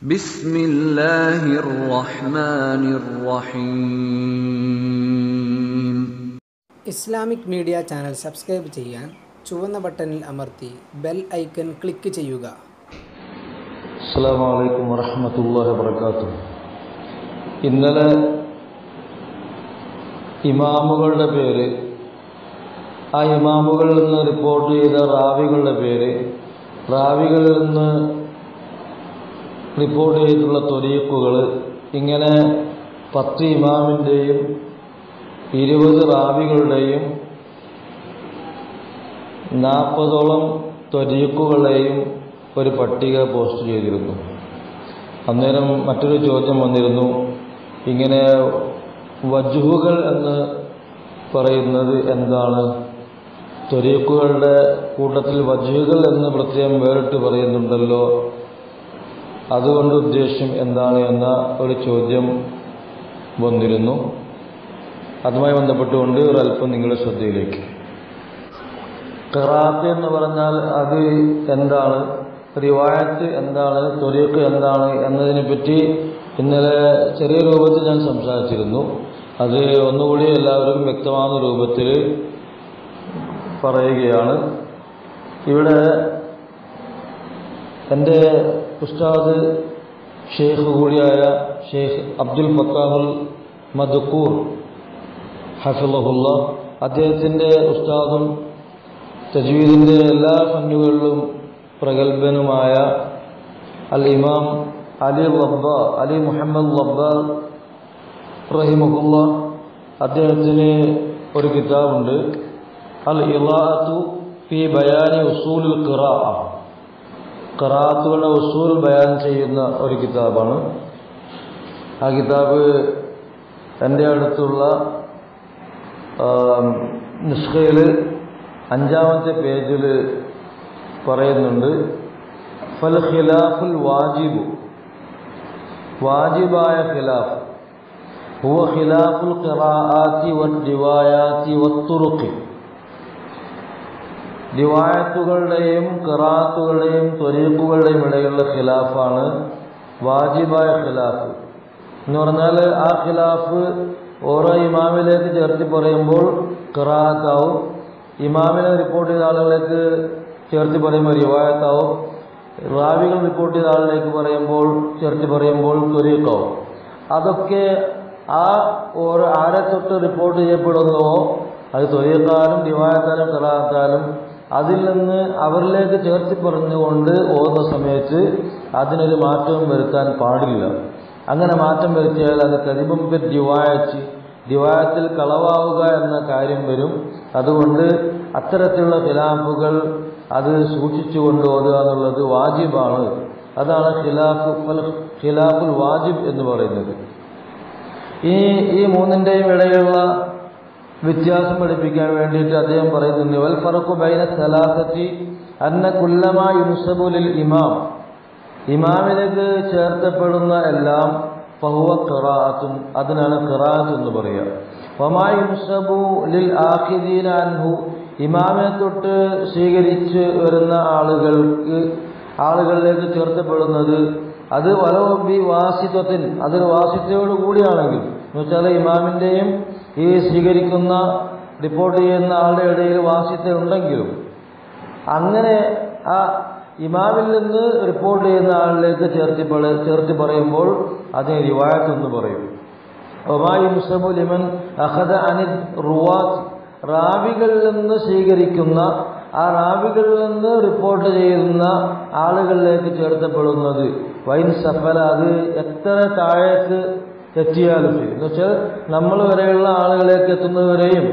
بسم الله الرحمن الرحيم Islamic media channel subscribe ചെയ്യാൻ ചുവന്ന ബട്ടണിൽ അമർത്തി ബെൽ ഐക്കൺ ക്ലിക്ക് ചെയ്യുക അസ്സാം വലൈക്കും വറഹമത്തല്ലാഹി വബർക്കാത്തു ഇന്നലെ ഇമാമുകളുടെ പേര് ആ ഇമാമുകളിൽ നിന്ന് റിപ്പോർട്ട് ചെയ്ത റാവികളുടെ പേര് റാവികളിൽ നിന്ന് റിപ്പോർട്ട് ചെയ്തിട്ടുള്ള തൊരീക്കുകൾ ഇങ്ങനെ പത്ത് ഇമാമിൻ്റെയും ഇരുപത് റാവികളുടെയും നാൽപ്പതോളം ത്വരീക്കുകളെയും ഒരു പട്ടിക പോസ്റ്റ് ചെയ്തിരുന്നു അന്നേരം മറ്റൊരു ചോദ്യം വന്നിരുന്നു ഇങ്ങനെ വജുഹുകൾ എന്ന് പറയുന്നത് എന്താണ് ത്വരീക്കുകളുടെ കൂട്ടത്തിൽ വജുഹുകൾ എന്ന് പ്രത്യേകം വേറിട്ട് പറയുന്നുണ്ടല്ലോ അതുകൊണ്ട് ഉദ്ദേശ്യം എന്താണ് എന്ന ഒരു ചോദ്യം വന്നിരുന്നു അതുമായി ബന്ധപ്പെട്ടുകൊണ്ട് ഒരല്പം നിങ്ങളുടെ ശ്രദ്ധയിലേക്ക് ഖറാത്ത് എന്ന് പറഞ്ഞാൽ അത് എന്താണ് റിവായത്ത് എന്താണ് തൊരീഖ് എന്താണ് എന്നതിനെപ്പറ്റി ഇന്നലെ ചെറിയ രൂപത്തിൽ ഞാൻ സംസാരിച്ചിരുന്നു അത് ഒന്നുകൂടി എല്ലാവർക്കും വ്യക്തമാകുന്ന രൂപത്തിൽ പറയുകയാണ് ഇവിടെ എൻ്റെ ഉസ്താദ് ഷെയ്ഖ് കൂടിയായ ഷെയ്ഖ് അബ്ദുൽ ഫത്താഹുൽ മദക്കൂർ ഹഫിളഹുല്ല അദ്ദേഹത്തിൻ്റെ ഉസ്താദും തജ്വീദിൻ്റെ എല്ലാ ഫന്നുകളിലും പ്രഗത്ഭനുമായ അൽ ഇമാം അലി ലബ്ബ അലി മുഹമ്മദ് ലബ്ബ റഹിമഹുല്ല അദ്ദേഹത്തിന് ഒരു കിതാബുണ്ട് അൽ ഇലാഅത്തു ഫി ബയാനി ഉസൂലുൽ ഖിറാ ഖറാത്തുകളുടെ ഉസൂൽ ബയാൻ ചെയ്യുന്ന ഒരു കിതാബാണ് ആ കിതാബ് എൻ്റെ അടുത്തുള്ള നിഷ്കയിൽ അഞ്ചാമത്തെ പേജിൽ പറയുന്നുണ്ട് ഫൽ ഖിലാഫുൽ വാജിബു വാജിബായ ഖിലാഫ് ഹുവ ഖിലാഫുൽ ഖിറാആത്തി വദ്ദിവായാത്തി വത്തുറുഖി ദിവായത്തുകളുടെയും ഖിറാത്തുകളുടെയും ത്വരീഖുകളുടെയും ഇടയിലുള്ള ഖിലാഫാണ് വാജിബായ ഖിലാഫ് എന്ന് പറഞ്ഞാൽ ആ ഖിലാഫ് ഓരോ ഇമാമിലേക്ക് ചേർത്തി പറയുമ്പോൾ ഖിറാത്താവും ഇമാമിനെ റിപ്പോർട്ട് ചെയ്ത ആളുകളിലേക്ക് ചേർത്തി പറയുമ്പോൾ റിവായത്താവും റാവികൾ റിപ്പോർട്ട് ചെയ്ത ആളിലേക്ക് പറയുമ്പോൾ ചേർത്തി പറയുമ്പോൾ ത്വരീഖാവും അതൊക്കെ ആ ഓരോ ആരെ തൊട്ട് റിപ്പോർട്ട് ചെയ്യപ്പെടുന്നുവോ അത് ത്വരീഖാലും റിവായത്താലും ഖിറാത്താലും അതിൽ നിന്ന് അവരിലേക്ക് ചേർത്തി പറഞ്ഞുകൊണ്ട് ഓതുന്ന സമയത്ത് അതിനൊരു മാറ്റവും വരുത്താൻ പാടില്ല അങ്ങനെ മാറ്റം വരുത്തിയാൽ അത് കരിബും പെറ്റ് ദിവായച്ച് ദിവായത്തിൽ കളവാവുക എന്ന കാര്യം വരും അതുകൊണ്ട് അത്തരത്തിലുള്ള ഖിലാഫുകൾ അത് സൂക്ഷിച്ചുകൊണ്ട് ഓതുക എന്നുള്ളത് വാജിബാണ് അതാണ് ഖിലാഫ് ഖിലാഫുൽ വാജിബ് എന്ന് പറയുന്നത് ഈ ഈ മൂന്നിൻ്റെയും ഇടയിലുള്ള വ്യത്യാസം പഠിപ്പിക്കാൻ വേണ്ടിയിട്ട് അദ്ദേഹം പറയുന്നുണ്ട് വൽ ഫറഖു ബൈന സലാസത്തി അന്ന കുല്ലമാ യുൻസബുലിൽ ഇമാം ഇമാമിലേക്ക് ചേർത്തപ്പെടുന്ന എല്ലാം ഫഹുവ ഖിറാഅത്തും അതിനാണ് ഖിറാഅത്ത് എന്ന് പറയുക വമാ യുൻസബു ലിൽ ആഖിദീന അൻഹു ഇമാമിനെ തൊട്ട് സ്വീകരിച്ച് വരുന്ന ആളുകൾക്ക് ആളുകളിലേക്ക് ചേർത്തപ്പെടുന്നത് അത് വലവബി വാസിത്വത്തിൽ അതൊരു വാസിത്വയോട് കൂടിയാണെങ്കിൽ എന്ന് വെച്ചാൽ ഇമാമിൻ്റെയും ഈ സ്വീകരിക്കുന്ന റിപ്പോർട്ട് ചെയ്യുന്ന ആളുടെ ഇടയിൽ വാസിത്വം ഉണ്ടെങ്കിലും അങ്ങനെ ആ ഇമാമിൽ നിന്ന് റിപ്പോർട്ട് ചെയ്യുന്ന ആളിലേക്ക് ചേർത്തി ചേർത്തി പറയുമ്പോൾ അതിന് റിവായത്ത് എന്ന് പറയും ഒമായി മുസബു ലിമൻ അഹദ അനിൽ റുവാത്ത് റാവികളിൽ നിന്ന് സ്വീകരിക്കുന്ന ആ റാവികളിൽ നിന്ന് റിപ്പോർട്ട് ചെയ്യുന്ന ആളുകളിലേക്ക് ചേർത്തപ്പെടുന്നത് വൈൻ സഫല അത് എത്ര താഴേക്ക് എത്തിയാലും ശരി എന്ന് വെച്ചാൽ നമ്മൾ വരെയുള്ള ആളുകളിലേക്ക് എത്തുന്നവരെയും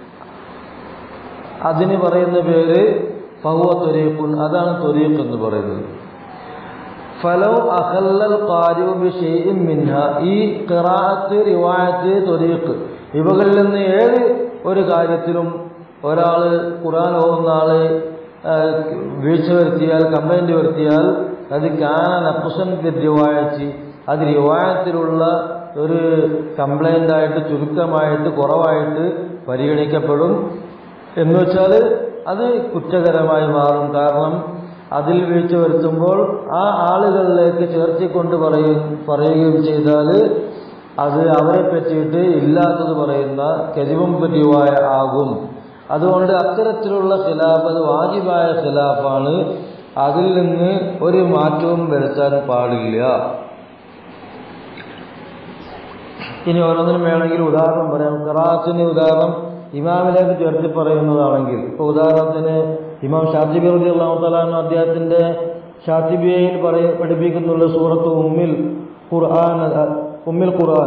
അതിന് പറയുന്ന പേര് ഫഹുവ ത്വരീഖുൻ അതാണ് ത്വരീഖ് എന്ന് പറയുന്നത് ഫലോ അഹല്ലൽ കാരിബ് ഷെയ്ഇൻ മിൻഹ ഈ ഖിറാഅത്ത് റിവായത്ത് ത്വരീഖ് ഇവകളിൽ നിന്ന് ഏത് ഒരു കാര്യത്തിലും ഒരാൾ ഖുർആൻ ഓതുന്ന ആള് വീഴ്ച വരുത്തിയാൽ കംപ്ലൈൻറ്റ് വരുത്തിയാൽ അത് കാന നക്കുസൻ റിവായച്ച് അത് റിവായത്തിലുള്ള ഒരു കംപ്ലൈൻ്റ് ആയിട്ട് ചുരുക്കമായിട്ട് കുറവായിട്ട് പരിഗണിക്കപ്പെടും എന്ന് വെച്ചാൽ അത് കുറ്റകരമായി മാറും കാരണം അതിൽ വീഴ്ച വരുത്തുമ്പോൾ ആ ആളുകളിലേക്ക് ചേർത്തിക്കൊണ്ട് പറയും പറയുകയും ചെയ്താൽ അത് അവരെ പറ്റിയിട്ട് ഇല്ലാത്തത് പറയുന്ന കെതിവും പതിവായ ആകും അതുകൊണ്ട് അത്തരത്തിലുള്ള ഖിലാഫ് അത് വാജിബായ ഖിലാഫാണ് അതിൽ നിന്ന് ഒരു മാറ്റവും വരുത്താൻ പാടില്ല ഇനി ഓരോന്നിനും വേണമെങ്കിൽ ഉദാഹരണം പറയാം ഖറാത്തിന് ഉദാഹരണം ഇമാമിലേക്ക് ചേർത്തി പറയുന്നതാണെങ്കിൽ ഇപ്പോൾ ഉദാഹരണത്തിന് ഇമാം ഷാജിബി റബി അള്ളാഹുത്തലാനു അദ്ദേഹത്തിന്റെ ഷാജിബിയയിൽ പറയ പഠിപ്പിക്കുന്നുള്ള സൂറത്ത് ഉമ്മിൽ ഖുർആൻ ഉമ്മിൽ ഖുർആൻ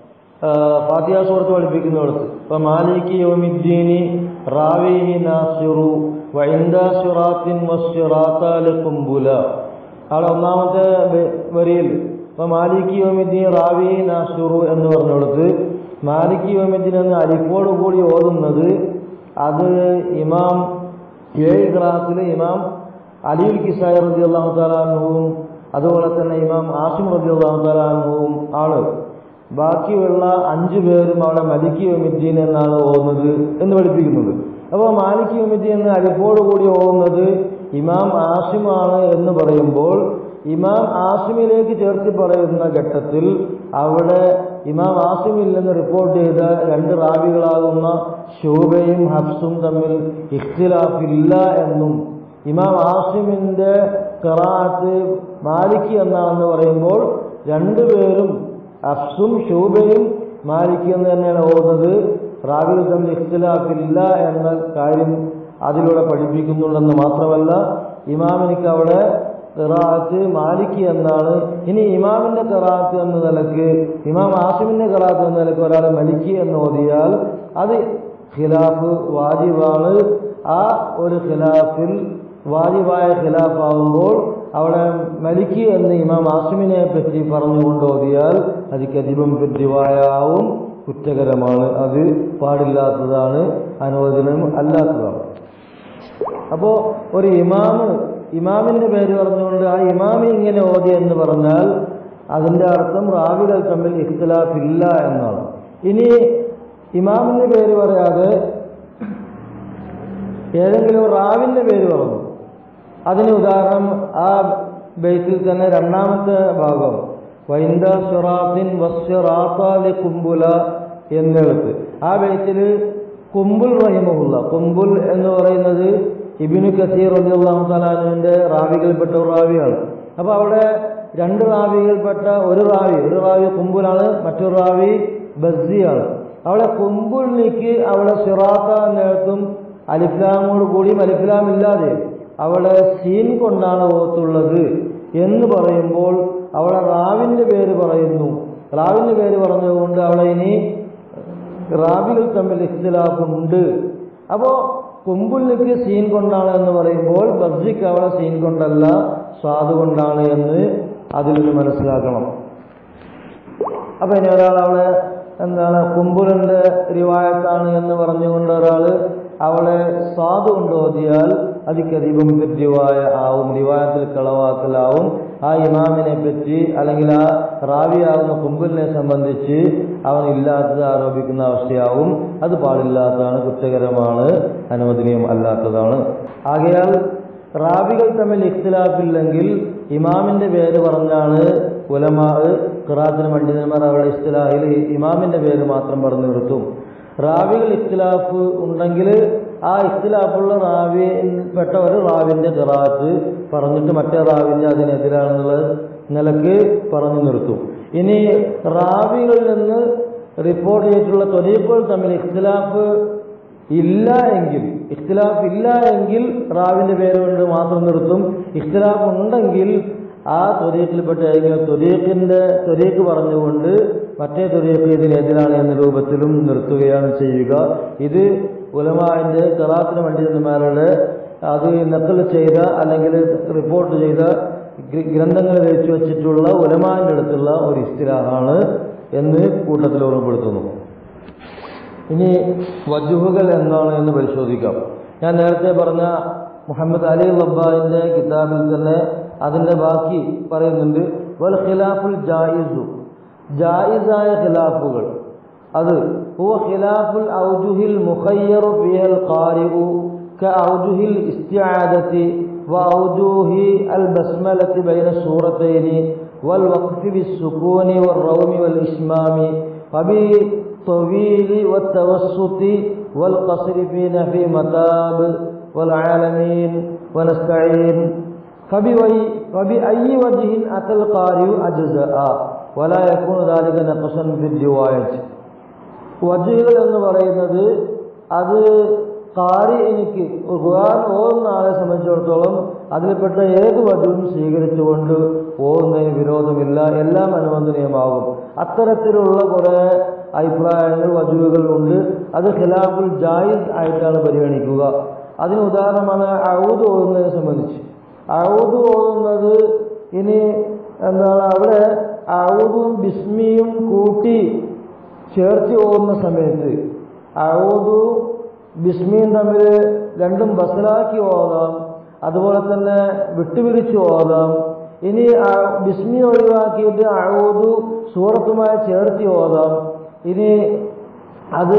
ഫാത്തിഹ സൂറത്ത് പഠിപ്പിക്കുന്നിടത്ത് ഇപ്പൊ മാലിക് യോമിദ്ദീനി റാവിഹി നാസിറു വൈന്ദ സിറാത്തിൻ വസ്സിറാത്താല് കുംബുല അവിടെ ഒന്നാമത്തെ വരിയിൽ ഇപ്പൊ മാലിക് യോമിദ്ദീൻ റാവി നാസിറു എന്ന് പറഞ്ഞിടത്ത് മാലിക് യോമിദ്ദീൻ എന്ന് അരിപ്പോട് കൂടി ഓതുന്നത് അത് ഇമാം ഏഴ് ക്ലാസ്സിൽ ഇമാം അലിയുൽ കിസായി റബി അള്ളാഹു താലാനുവും അതുപോലെ തന്നെ ഇമാം ആസിം റബി അള്ളാഹു താലാനുവും ആണ് ബാക്കിയുള്ള അഞ്ചു പേരും അവിടെ മലിക് യോമിദ്ദീൻ എന്നാണ് ഓതുന്നത് എന്ന് പഠിപ്പിക്കുന്നത് അപ്പോൾ മാലിക് യോമിദ്ദീൻ എന്ന് അരിപ്പോടുകൂടി ഓതുന്നത് ഇമാം ആസിമാണ് എന്ന് പറയുമ്പോൾ ഇമാം ആസിമിലേക്ക് ചേർത്ത് പറയുന്ന ഘട്ടത്തിൽ അവിടെ ഇമാം ആസിമിൽ നിന്ന് റിപ്പോർട്ട് ചെയ്ത രണ്ട് റാവികളാകുന്ന ശോഭയും ഹഫ്സും തമ്മിൽ ഇഖ്തിലാഫില്ല എന്നും ഇമാം ആസിമിന്റെ ഖറാത്ത് മാലിക് എന്നാണെന്ന് പറയുമ്പോൾ രണ്ടുപേരും അഫ്സും ഷൂബയും മാലിക് എന്ന് തന്നെയാണ് ഓതുന്നത് റാവികൾ തമ്മിൽ ഇഖ്തിലാഫില്ല എന്ന കാര്യം അതിലൂടെ പഠിപ്പിക്കുന്നുണ്ടെന്ന് മാത്രമല്ല ഇമാമിനിക്ക് അവിടെ ഖിറാത്ത് മാലിക് എന്നാണ് ഇനി ഇമാമിന്റെ ഖിറാത്ത് എന്ന നിലക്ക് ഇമാം ആസിമിന്റെ ഖിറാത്ത് എന്ന നിലക്ക് ഒരാൾ മലിക്ക് എന്ന് ഓതിയാൽ അത് ഖിലാഫ് വാജിബാണ് ആ ഒരു ഖിലാഫിൽ വാജിബായ ഖിലാഫാവുമ്പോൾ അവിടെ മലിക്ക് എന്ന് ഇമാം ആസിമിനെ പറ്റി പറഞ്ഞുകൊണ്ട് ഓതിയാൽ അത് കതിബം പറ്റിവായാവും കുറ്റകരമാണ് അത് പാടില്ലാത്തതാണ് അനുവദനം അല്ലാത്തതാണ് അപ്പോ ഒരു ഇമാമ് ഇമാമിന്റെ പേര് പറഞ്ഞുകൊണ്ട് ആ ഇമാമി ഇങ്ങനെ ഓതി എന്ന് പറഞ്ഞാൽ അതിന്റെ അർത്ഥം റാവികൾ തമ്മിൽ ഇഖ്തിലാഫ് ഇല്ല എന്നാണ് ഇനി ഇമാമിന്റെ പേര് പറയാതെ ഏതെങ്കിലും റാവിന്റെ പേര് പറഞ്ഞു അതിന് ഉദാഹരണം ആ ബൈത്തിൽ തന്നെ രണ്ടാമത്തെ ഭാഗം വൈന്ദ സുറാത്തിൻ വസ്റാത്താലി കുംബുല എന്നെടുത്ത് ആ ബൈത്തിൽ കുംബുൽ റഹിമുല്ല കുംബുൽ എന്ന് പറയുന്നത് ഇബിനു കസീർ റബിഅള്ളാഹു തലാനുവിന്റെ റാവികൾപ്പെട്ട ഒരു റാവിയാണ് അപ്പൊ അവിടെ രണ്ട് റാവികൾപ്പെട്ട ഒരു റാവി ഒരു റാവി കുംബുലാണ് മറ്റൊരു റാവി ബസ്സിയാണ് അവിടെ കുംബുലിനിക്ക് അവിടെ സിറാത്ത എന്നെഴുത്തും അലിഫ്ലാമോട് കൂടിയും അലിഫ്ലാം ഇല്ലാതെ അവിടെ സീൻ കൊണ്ടാണ് ഓത്തുള്ളത് എന്ന് പറയുമ്പോൾ അവിടെ റാവിന്റെ പേര് പറയുന്നു റാവിന്റെ പേര് പറഞ്ഞതുകൊണ്ട് അവിടെ ഇനി റാബികൾ തമ്മിൽ ഇഖ്തിലാഫുണ്ട് അപ്പോ കുമ്പുള്ളിക്ക് സീൻ കൊണ്ടാണ് എന്ന് പറയുമ്പോൾ ബർജിക്ക് അവിടെ സീൻ കൊണ്ടല്ല സ്വാദ് കൊണ്ടാണ് എന്ന് അതിൽ നിന്ന് മനസ്സിലാക്കണം അപ്പൊ ഇനി ഒരാൾ അവിടെ എന്താണ് കുമ്പുലിന്റെ റിവായത്താണ് എന്ന് പറഞ്ഞുകൊണ്ട് ഒരാൾ അവളെ സ്വാദ് കൊണ്ട് ഓതിയാൽ അതിക്കധികം റിവായ ആവും റിവായത്തിൽ കളവാക്കലാവും ആ ഇമാമിനെ പറ്റി അല്ലെങ്കിൽ ആ റാവിയാകുന്ന കുമ്പലിനെ സംബന്ധിച്ച് അവൻ ഇല്ലാത്തത് ആരോപിക്കുന്ന അവസ്ഥയാവും അത് പാടില്ലാത്തതാണ് കുറ്റകരമാണ് അനുവദനീയം അല്ലാത്തതാണ് ആകയാൽ റാബികൾ തമ്മിൽ ഇഖ്തിലാഫില്ലെങ്കിൽ ഇമാമിന്റെ പേര് പറഞ്ഞാണ് ഉലമാ ഖിറാത്തിന് പണ്ഡിതന്മാർ അവരുടെ ഇഖ്തിലാഹിൽ ഇമാമിന്റെ പേര് മാത്രം പറഞ്ഞു നിർത്തും റാവികൾ ഇഖ്തിലാഫ് ഉണ്ടെങ്കിൽ ആ ഇഖ്തിലാഫുള്ള റാവിയിൽപ്പെട്ട ഒരു റാവിന്റെ ഖിറാത്ത് പറഞ്ഞിട്ട് മറ്റേ റാവിന്റെ അതിനെതിരാണെന്നുള്ള നിലക്ക് പറഞ്ഞു നിർത്തും ഇനി റാവികളിൽ നിന്ന് റിപ്പോർട്ട് ചെയ്തിട്ടുള്ള തൊലീഫുകൾ തമ്മിൽ ഇഖ്തിലാഫ് ഇല്ല എങ്കിൽ ഇഖ്തിലാഫ് ഇല്ല എങ്കിൽ റാവിന്റെ പേര് കൊണ്ട് മാത്രം നിർത്തും ഇഖ്തിലാഫ് ഉണ്ടെങ്കിൽ ആ തൊരീഖിൽപ്പെട്ട ഏതെങ്കിലും തൊരീഖിന്റെ തൊരീഖ് പറഞ്ഞുകൊണ്ട് മറ്റേ തൊരീഖ് ഇതിനെതിരാണ് എന്ന രൂപത്തിലും നിർത്തുകയാണ് ചെയ്യുക ഇത് ഉലമാന്റെ കറാത്തിന് പണ്ഡിതന്മാരുടെ അത് നക്കൽ ചെയ്ത അല്ലെങ്കിൽ റിപ്പോർട്ട് ചെയ്ത ഗ്രന്ഥങ്ങൾ രചിച്ചു വച്ചിട്ടുള്ള ഉലമാന്റെ അടുത്തുള്ള ഒരു ഇസ്തിലാഹാണ് എന്ന് കൂട്ടത്തിൽ ഓർമ്മപ്പെടുത്തുന്നു ഇനി വജുഹുകൾ എന്താണ് എന്ന് പരിശോധിക്കാം ഞാൻ നേരത്തെ പറഞ്ഞ മുഹമ്മദ് അലി ലബ്ബാദിന്റെ കിതാബിൽ തന്നെ അതിന്റെ ബാക്കി പറയുന്നുണ്ട് വൽ ഖിലാഫുൽ ജായിസു ജായിസായ ഖിലാഫുകൾ അത് ഹുവ ഖിലാഫുൽ ഔജുഹിൽ മുഖയ്യറു ഫിഹൽ ഖാരിഉ كأوجه الاستعادة وأوجوه البسملة بين السورتين والوقف بالسكون والروم والإشمام وبالطويل والتوسط والقصر في نفي متاب والعالمين ونستعين فبوي فبأي وجه أتى القارئ أجزاء ولا يكون ذلك نقصا في الرواية വജുകൾ എന്ന് പറയുന്നത് അത് കാരി എനിക്ക് ഖുർആൻ ഓതുന്ന ആളെ സംബന്ധിച്ചിടത്തോളം അതിൽപ്പെട്ട ഏത് വജുവും സ്വീകരിച്ചുകൊണ്ട് പോകുന്നതിന് വിരോധമില്ല എല്ലാം അനുവദനീയമാകും അത്തരത്തിലുള്ള കുറേ അഭിപ്രായങ്ങൾ വജുവുകൾ ഉണ്ട് അത് ഖിലാഫുൽ ജായിദ് ആയിട്ടാണ് പരിഗണിക്കുക അതിന് ഉദാഹരണമാണ് ഔദ് ഓതുന്നതിനെ സംബന്ധിച്ച് ഔദ് ഓതുന്നത് ഇനി എന്താണ് അവിടെ ഔദും ബിസ്മിയും കൂട്ടി ചേർത്ത് പോകുന്ന സമയത്ത് ഔദു ബിസ്മിയും തമ്മിൽ രണ്ടും ബസലാക്കി ഓതാം അതുപോലെ തന്നെ വിട്ടുപിരിച്ച് ഓതാം ഇനി ആ- ബിസ്മി ഒഴിവാക്കിയിട്ട് ഔദു സൂറത്തുമായി ചേർത്ത് ഓതാം ഇനി അത്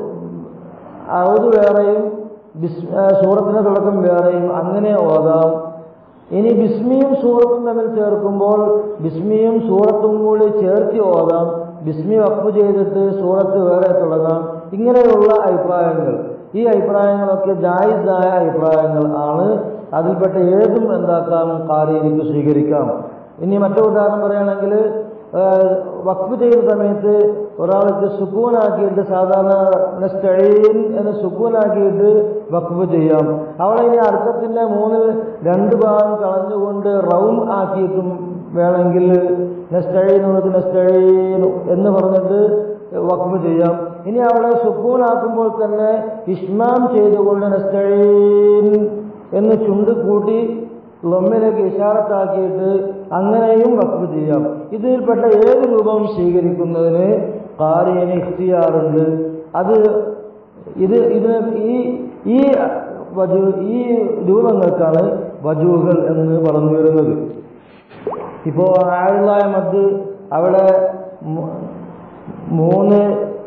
ഔദ് വേറെയും ബിസ് ആ, സൂറത്തിന്റെ തുടക്കം വേറെയും അങ്ങനെ ഓതാം ഇനി ബിസ്മിയും സൂറത്തും തമ്മിൽ ചേർക്കുമ്പോൾ ബിസ്മിയും സൂറത്തും കൂടി ചേർത്തി ഓതാം ബിസ്മി വഖഫ് ചെയ്തിട്ട് സൂറത്ത് വേറെ തുടങ്ങാം ഇങ്ങനെയുള്ള അഭിപ്രായങ്ങൾ ഈ അഭിപ്രായങ്ങളൊക്കെ ജായിസായ അഭിപ്രായങ്ങൾ ആണ് അതിൽപ്പെട്ട ഏതും എന്താക്കാം കാര്യം സ്വീകരിക്കാം ഇനി മറ്റൊരു ഉദാഹരണം പറയുകയാണെങ്കിൽ വഖഫ് ചെയ്യുന്ന സമയത്ത് ഒരാൾക്ക് സുക്കൂനാക്കിയിട്ട് സാധാരണ നസ്റ്റൈൻ എന്ന് സുക്കൂനാക്കിയിട്ട് വഖഫ് ചെയ്യാം അവിടെ ഇനി അർത്ഥത്തിന്റെ മൂന്നിൽ രണ്ട് ഭാഗം കളഞ്ഞുകൊണ്ട് റൗം ആക്കിയിട്ടും വേണമെങ്കിൽ നസ്റ്റൈൻ നസ്റ്റൈൻ എന്ന് പറഞ്ഞിട്ട് വഖഫ് ചെയ്യാം ഇനി അവിടെ സുക്കൂനാക്കുമ്പോൾ തന്നെ ഇഷ്മാം ചെയ്തുകൊണ്ട് നസ്റ്റൈൻ എന്ന് ചുണ്ട് കൂട്ടി ലൊമ്മിലേക്ക് ഇഷാറത്താക്കിയിട്ട് അങ്ങനെയും വഖഫ് ചെയ്യാം ഇതിൽപ്പെട്ട ഏത് രൂപവും സ്വീകരിക്കുന്നതിന് കാറിയന് ഇഖ്തിയാറുണ്ട് അത് ഇത് ഇതിന് ഈ ഈ വജു ഈ രൂപങ്ങൾക്കാണ് വജുകൾ എന്ന് പറഞ്ഞു വരുന്നത് ഇപ്പോൾ ആയുള്ളായ മദ് അവിടെ മൂ- മൂന്ന്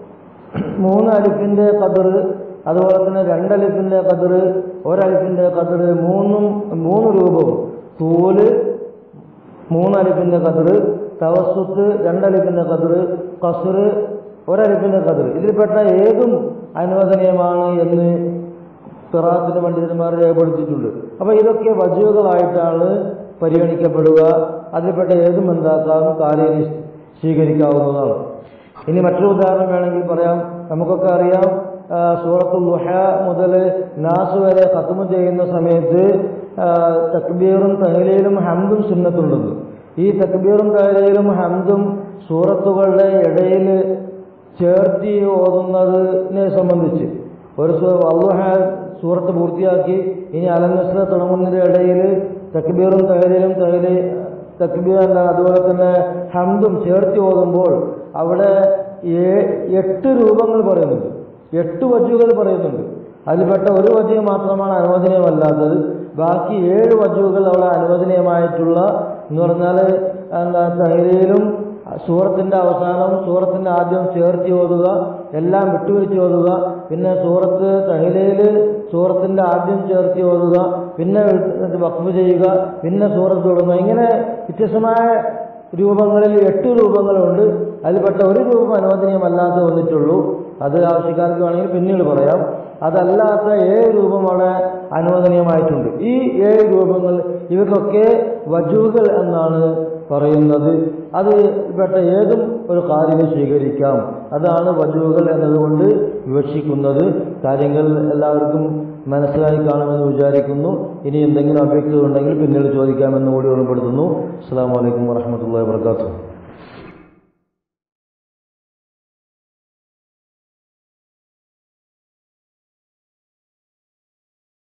മൂന്ന് അലിഫിൻ്റെ കതിർ അതുപോലെ തന്നെ രണ്ടലിഫിൻ്റെ കതിർ ഒരലിഫിൻ്റെ കതിർ മൂന്നും മൂന്ന് രൂപവും തൂല് മൂന്നലിഫിൻ്റെ കതിർ തവസ്സുത്ത് രണ്ടലിഫിൻ്റെ കതിർ കസുർ ഒരലിഫിൻ്റെ കതിർ ഇതിൽപ്പെട്ട ഏതും അനുവദനീയമാണ് എന്ന് ഖിറാത്തിന്റെ പണ്ഡിതന്മാർ രേഖപ്പെടുത്തിയിട്ടുണ്ട് അപ്പോൾ ഇതൊക്കെ വജുകളായിട്ടാണ് പരിഗണിക്കപ്പെടുക അതിൽപ്പെട്ട ഏതും എന്താക്കാം കാര്യം സ്വീകരിക്കാവുന്നതാണ് ഇനി മറ്റൊരു ഉദാഹരണം വേണമെങ്കിൽ പറയാം നമുക്കൊക്കെ അറിയാം ആ, സൂറത്തുൽ ലുഹ മുതൽ നാസ് വരെ ഖത്മ ചെയ്യുന്ന സമയത്ത് ആ, തക്ബീറും തഹലയിലും ഹംദും സുന്നത്തുണ്ടെന്ന് ഈ തക്ബീറും തഹലയിലും ഹംദും സൂറത്തുകളുടെ ഇടയിൽ ചേർത്തി ഓതുന്നതിനെ സംബന്ധിച്ച് ഒരു സൂ- അള്ളാഹ സൂറത്ത് പൂർത്തിയാക്കി ഇനി അലനസ്ര തുടങ്ങുന്നതിന്റെ ഇടയിൽ തക്ബീറും തഹലയിലും തഹലി തക്ബീർ അല്ല അതുപോലെ തന്നെ ഹംദും ചേർത്തി ഓതുമ്പോൾ അവിടെ ഏ- എട്ട് രൂപങ്ങൾ പറയുന്നുണ്ട് എട്ട് വജുകൾ പറയുന്നുണ്ട് അതിൽപ്പെട്ട ഒരു വജു മാത്രമാണ് അനുവദനീയമല്ലാത്തത് ബാക്കി ഏഴ് വജുകൾ അവിടെ അനുവദനീയമായിട്ടുള്ള എന്ന് പറഞ്ഞാൽ എന്താ തഹലയിലും സൂറത്തിന്റെ അവസാനം സൂറത്തിന്റെ ആദ്യം ചേർത്തി ഓതുക എല്ലാം വിട്ടുപിരിച്ച് ഓതുക പിന്നെ സൂറത്ത് തഹിലയില് സൂറത്തിന്റെ ആദ്യം ചേർത്തി ഓതുക പിന്നെ വിട്ട് വഖഫ് ചെയ്യുക പിന്നെ സൂറത്ത് തുടങ്ങുക ഇങ്ങനെ വ്യത്യസ്തമായ രൂപങ്ങളിൽ എട്ട് രൂപങ്ങളുണ്ട് അതിൽപ്പെട്ട ഒരു രൂപം അനുവദനീയമല്ലാതെ വന്നിട്ടുള്ളൂ അത് ആവശ്യക്കാർക്ക് വേണമെങ്കിൽ പിന്നീട് പറയാം അതല്ലാത്ത ഏഴ് രൂപം അവിടെ അനുവദനീയമായിട്ടുണ്ട് ഈ ഏഴ് രൂപങ്ങൾ ഇവയ്ക്കൊക്കെ വജൂകൾ എന്നാണ് പറയുന്നത് അത് പെട്ട ഏതും ഒരു കാര്യം സ്വീകരിക്കാം അതാണ് വജൂകൾ എന്നതുകൊണ്ട് വിവക്ഷിക്കുന്നത് കാര്യങ്ങൾ എല്ലാവർക്കും മനസ്സിലായി കാണുമെന്ന് വിചാരിക്കുന്നു ഇനി എന്തെങ്കിലും അപേക്ഷ ഉണ്ടെങ്കിൽ പിന്നീട് ചോദിക്കാമെന്ന് കൂടി ഓർമ്മപ്പെടുത്തുന്നു അസ്സാം വലൈക്കും വാഹമത്തല്ലാ വാത്തു